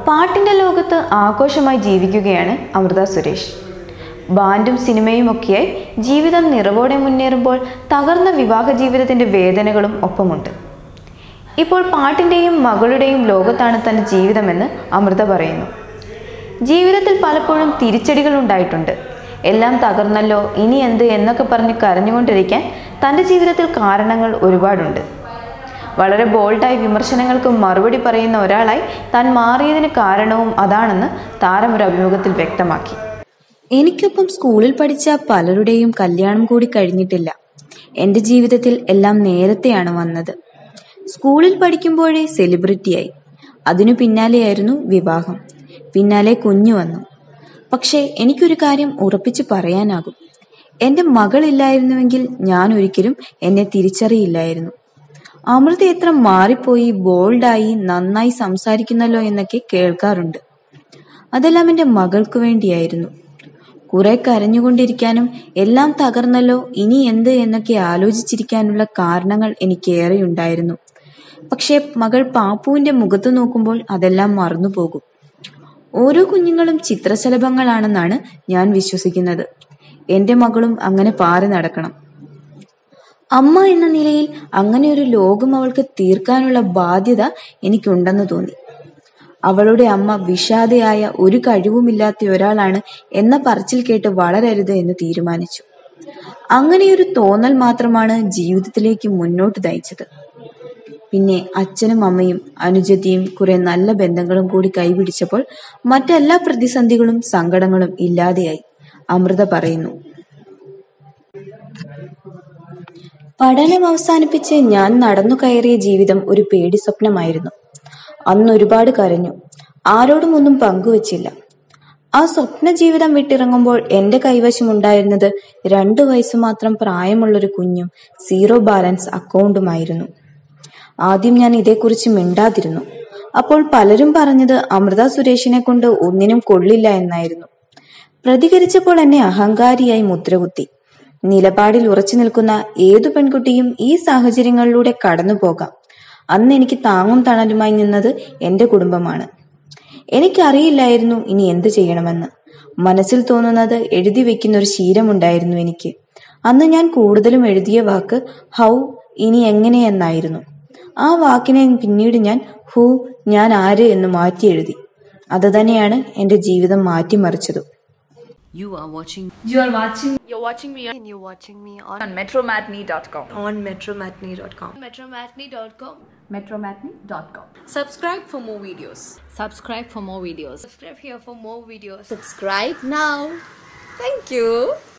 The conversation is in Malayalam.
പാട്ടിൻ്റെ ലോകത്ത് ആഘോഷമായി ജീവിക്കുകയാണ് അമൃത സുരേഷ് ബാൻഡും സിനിമയും ഒക്കെയായി ജീവിതം നിറവോടെ മുന്നേറുമ്പോൾ തകർന്ന വിവാഹ ജീവിതത്തിൻ്റെ വേദനകളും ഒപ്പമുണ്ട് ഇപ്പോൾ പാട്ടിൻ്റെയും മകളുടെയും ലോകത്താണ് തൻ്റെ ജീവിതമെന്ന് അമൃത പറയുന്നു ജീവിതത്തിൽ പലപ്പോഴും തിരിച്ചടികൾ ഉണ്ടായിട്ടുണ്ട് എല്ലാം തകർന്നല്ലോ ഇനി എന്ത് എന്നൊക്കെ പറഞ്ഞ് കരഞ്ഞുകൊണ്ടിരിക്കാൻ തൻ്റെ ജീവിതത്തിൽ കാരണങ്ങൾ ഒരുപാടുണ്ട് വളരെ ബോൾഡായി വിമർശനങ്ങൾക്ക് മറുപടി പറയുന്ന ഒരാളായി താൻ മാറിയതിന് കാരണവും അതാണെന്ന് താരം ഒരു അഭിമുഖത്തിൽ വ്യക്തമാക്കി എനിക്കൊപ്പം സ്കൂളിൽ പഠിച്ച പലരുടെയും കല്യാണം കൂടി കഴിഞ്ഞിട്ടില്ല എന്റെ ജീവിതത്തിൽ എല്ലാം നേരത്തെയാണ് വന്നത് സ്കൂളിൽ പഠിക്കുമ്പോഴേ സെലിബ്രിറ്റിയായി അതിനു പിന്നാലെയായിരുന്നു വിവാഹം പിന്നാലെ കുഞ്ഞു വന്നു പക്ഷേ എനിക്കൊരു കാര്യം ഉറപ്പിച്ചു പറയാനാകും എന്റെ മകളില്ലായിരുന്നുവെങ്കിൽ ഞാൻ ഒരിക്കലും എന്നെ തിരിച്ചറിയില്ലായിരുന്നു അമൃത എത്ര മാറിപ്പോയി ബോൾഡായി നന്നായി സംസാരിക്കുന്നല്ലോ എന്നൊക്കെ കേൾക്കാറുണ്ട് അതെല്ലാം എന്റെ മകൾക്ക് വേണ്ടിയായിരുന്നു കുറെ കരഞ്ഞുകൊണ്ടിരിക്കാനും എല്ലാം തകർന്നല്ലോ ഇനി എന്ത് എന്നൊക്കെ ആലോചിച്ചിരിക്കാനുള്ള കാരണങ്ങൾ എനിക്കേറെയുണ്ടായിരുന്നു പക്ഷേ മകൾ പാപ്പുവിന്റെ മുഖത്ത് നോക്കുമ്പോൾ അതെല്ലാം മറന്നുപോകും ഓരോ കുഞ്ഞുങ്ങളും ചിത്രശലഭങ്ങളാണെന്നാണ് ഞാൻ വിശ്വസിക്കുന്നത് എന്റെ മകളും അങ്ങനെ പാറി നടക്കണം അമ്മ എന്ന നിലയിൽ അങ്ങനെ ഒരു ലോകം അവൾക്ക് തീർക്കാനുള്ള ബാധ്യത എനിക്കുണ്ടെന്ന് തോന്നി അവളുടെ അമ്മ വിഷാദയായ ഒരു കഴിവുമില്ലാത്ത ഒരാളാണ് എന്ന പറച്ചിൽ കേട്ട് വളരരുത് എന്ന് തീരുമാനിച്ചു അങ്ങനെയൊരു തോന്നൽ മാത്രമാണ് ജീവിതത്തിലേക്ക് മുന്നോട്ട് നയിച്ചത് പിന്നെ അച്ഛനും അമ്മയും അനുജത്തിയും കുറെ നല്ല ബന്ധങ്ങളും കൂടി കൈപിടിച്ചപ്പോൾ മറ്റെല്ലാ പ്രതിസന്ധികളും സങ്കടങ്ങളും ഇല്ലാതെയായി അമൃത പറയുന്നു പഠനം അവസാനിപ്പിച്ച് ഞാൻ നടന്നു കയറിയ ജീവിതം ഒരു പേടി സ്വപ്നമായിരുന്നു അന്ന് ഒരുപാട് കരഞ്ഞു ആരോടും ഒന്നും പങ്കുവച്ചില്ല ആ സ്വപ്ന ജീവിതം വിട്ടിറങ്ങുമ്പോൾ എന്റെ കൈവശമുണ്ടായിരുന്നത് രണ്ടു വയസ്സ് മാത്രം പ്രായമുള്ളൊരു കുഞ്ഞും സീറോ ബാലൻസ് അക്കൗണ്ടുമായിരുന്നു ആദ്യം ഞാൻ ഇതേക്കുറിച്ച് മിണ്ടാതിരുന്നു അപ്പോൾ പലരും പറഞ്ഞത് അമൃത സുരേഷിനെ കൊണ്ട് ഒന്നിനും കൊള്ളില്ല എന്നായിരുന്നു പ്രതികരിച്ചപ്പോൾ എന്നെ അഹങ്കാരിയായി മുദ്രകുത്തി നിലപാടിൽ ഉറച്ചു നിൽക്കുന്ന ഏതു പെൺകുട്ടിയും ഈ സാഹചര്യങ്ങളിലൂടെ കടന്നു പോകാം അന്ന് എനിക്ക് താങ്ങും തണലുമായി നിന്നത് എന്റെ കുടുംബമാണ് എനിക്കറിയില്ലായിരുന്നു ഇനി എന്ത് ചെയ്യണമെന്ന് മനസ്സിൽ തോന്നുന്നത് എഴുതി വെക്കുന്ന ഒരു ശീലമുണ്ടായിരുന്നു എനിക്ക് അന്ന് ഞാൻ കൂടുതലും എഴുതിയ വാക്ക് ഹൗ ഇനി എങ്ങനെ എന്നായിരുന്നു ആ വാക്കിനെ പിന്നീട് ഞാൻ ഹൂ ഞാൻ ആര് എന്ന് മാറ്റി എഴുതി അത് തന്നെയാണ് എന്റെ ജീവിതം മാറ്റിമറിച്ചതും You are watching You are watching You're watching me and you're watching me on, on metromatney.com. on metromatney.com. metromatney.com. Metromatney.com. Subscribe for more videos. subscribe for more videos Subscribe here for more videos. Subscribe now. Thank you.